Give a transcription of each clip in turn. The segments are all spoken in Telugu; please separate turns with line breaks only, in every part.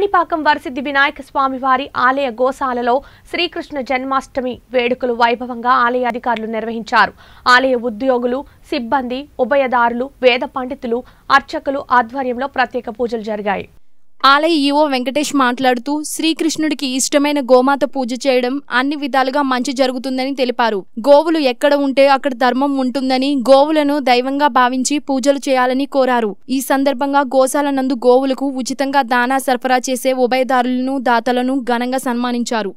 కాణిపాకం వరసిద్ధి వినాయక స్వామి వారి ఆలయ గోశాలలో శ్రీకృష్ణ జన్మాష్టమి వేడుకలు వైభవంగా ఆలయ అధికారులు నిర్వహించారు ఆలయ ఉద్యోగులు సిబ్బంది ఉభయదారులు వేద పండితులు అర్చకులు ఆధ్వర్యంలో ప్రత్యేక పూజలు జరిగాయి
ఆలయ ఈవో వెంకటేష్ మాట్లాడుతూ శ్రీకృష్ణుడికి ఇష్టమైన గోమాత పూజ చేయడం అన్ని విధాలుగా మంచి జరుగుతుందని తెలిపారు గోవులు ఎక్కడ ఉంటే అక్కడ ధర్మం ఉంటుందని గోవులను దైవంగా భావించి పూజలు చేయాలని కోరారు ఈ సందర్భంగా గోశాల నందు గోవులకు ఉచితంగా దానా సరఫరా చేసే ఉభయదారులను దాతలను ఘనంగా సన్మానించారు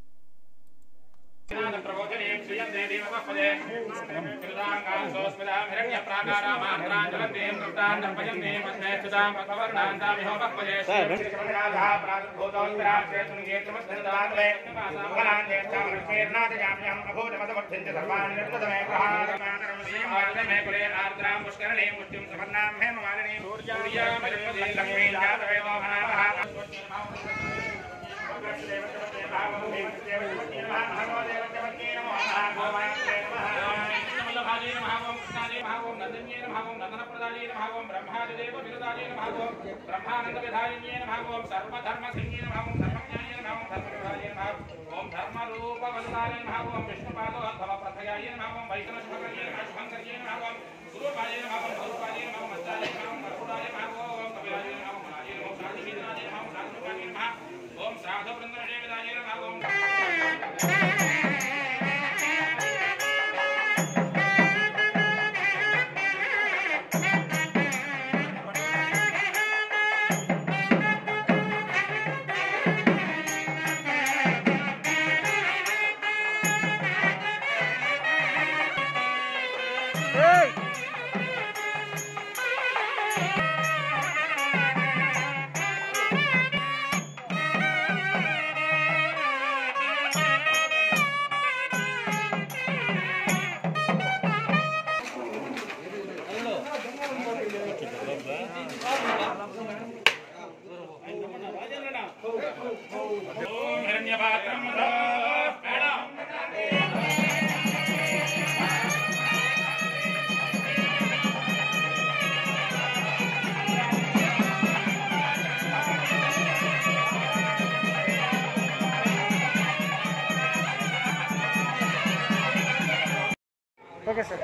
ఓం శ్రాద్ధ బృందవిజయ ఓం ఓం హిరణ్యపాత్రం మేడం
ఓకే సార్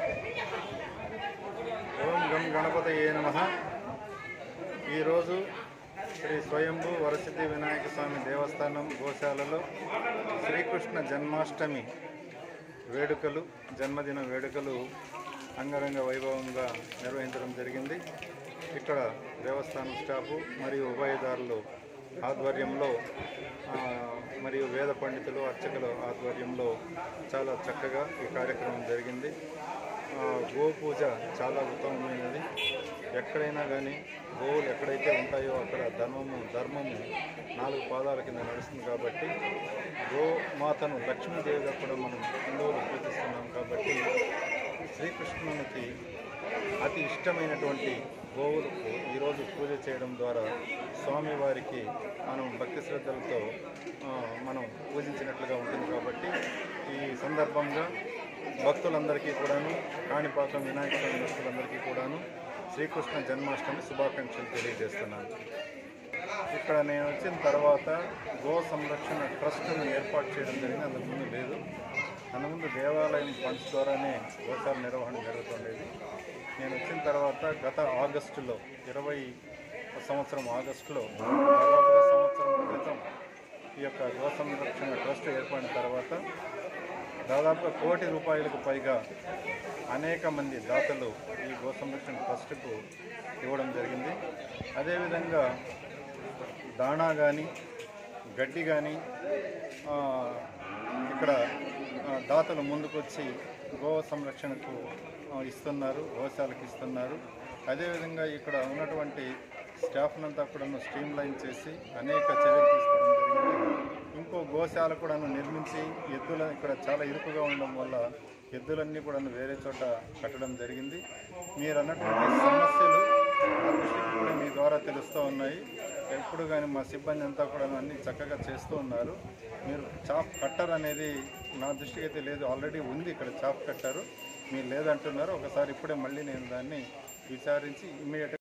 ఓం గం గణపతయే నమ ఈరోజు శ్రీ స్వయంభూ వరసిద్ధి వినాయక స్వామి దేవస్థానం గోశాలలో శ్రీకృష్ణ జన్మాష్టమి వేడుకలు జన్మదిన వేడుకలు అంగరంగ వైభవంగా నిర్వహించడం జరిగింది ఇక్కడ దేవస్థానం స్టాఫు మరియు ఉభయదారులు ఆధ్వర్యంలో ఆ, మరియు వేద పండితులు అర్చకుల ఆధ్వర్యంలో చాలా చక్కగా ఈ కార్యక్రమం జరిగింది ఆ, గో పూజ చాలా ఉత్తమమైనది ఎక్కడైనా కానీ గోవులు ఎక్కడైతే ఉంటాయో అక్కడ ధర్మము ధర్మము నాలుగు పాదాల కింద నడుస్తుంది కాబట్టి గోమాతను లక్ష్మీదేవిగా కూడా మనం హిందువులు పూజిస్తున్నాం కాబట్టి శ్రీకృష్ణునికి అతి ఇష్టమైనటువంటి గోవులకు ఈరోజు పూజ చేయడం ద్వారా స్వామివారికి మనం భక్తి శ్రద్ధలతో ఆ, మనం పూజించినట్లుగా ఉంటుంది కాబట్టి ఈ సందర్భంగా భక్తులందరికీ కూడాను కాణిపాకం వినాయక స్వామి భక్తులందరికీ కూడాను శ్రీకృష్ణ జన్మాష్టమి శుభాకాంక్షలు తెలియజేస్తున్నాను ఇక్కడ నేను వచ్చిన తర్వాత గో సంరక్షణ ట్రస్ట్ను ఏర్పాటు చేయడం జరిగింది అంతకుముందు లేదు అంతకుముందు దేవాలయం ఫండ్స్ ద్వారానే గోశాల నిర్వహణ జరుగుతుండేది నేను వచ్చిన తర్వాత గత ఆగస్టులో ఇరవై సంవత్సరం ఆగస్టులో దాదాపుగా సంవత్సరం క్రితం ఈ యొక్క గో సంరక్షణ ట్రస్ట్ ఏర్పడిన తర్వాత దాదాపుగా కోటి రూపాయలకు పైగా అనేక మంది దాతలు ఈ గో సంరక్షణ ట్రస్ట్కు ఇవ్వడం జరిగింది అదేవిధంగా దాణా కానీ గడ్డి కానీ ఇక్కడ ఆ, దాతలు ముందుకొచ్చి గో సంరక్షణకు ఆ, ఇస్తున్నారు గోశాలకు ఇస్తున్నారు అదేవిధంగా ఇక్కడ ఉన్నటువంటి స్టాఫ్నంతా కూడా స్ట్రీమ్ లైన్ చేసి అనేక చర్యలు తీసుకోవడం జరిగింది ఇంకో గోశాల కూడా నిర్మించి ఎద్దుల ఇక్కడ చాలా ఇరుకుగా ఉండడం వల్ల ఎద్దులన్నీ కూడా వేరే చోట కట్టడం జరిగింది మీరు అన్నటువంటి సమస్యలు మా దృష్టికి కూడా మీ ద్వారా తెలుస్తూ ఉన్నాయి ఎప్పుడు కానీ మా సిబ్బంది అంతా కూడా అన్ని చక్కగా చేస్తూ ఉన్నారు మీరు చాప్ కట్టర్ అనేది నా దృష్టికి అయితే లేదు ఆల్రెడీ ఉంది ఇక్కడ చాప్ కట్టారు మీరు లేదంటున్నారు ఒకసారి ఇప్పుడే మళ్ళీ నేను దాన్ని విచారించి ఇమ్మీడియట్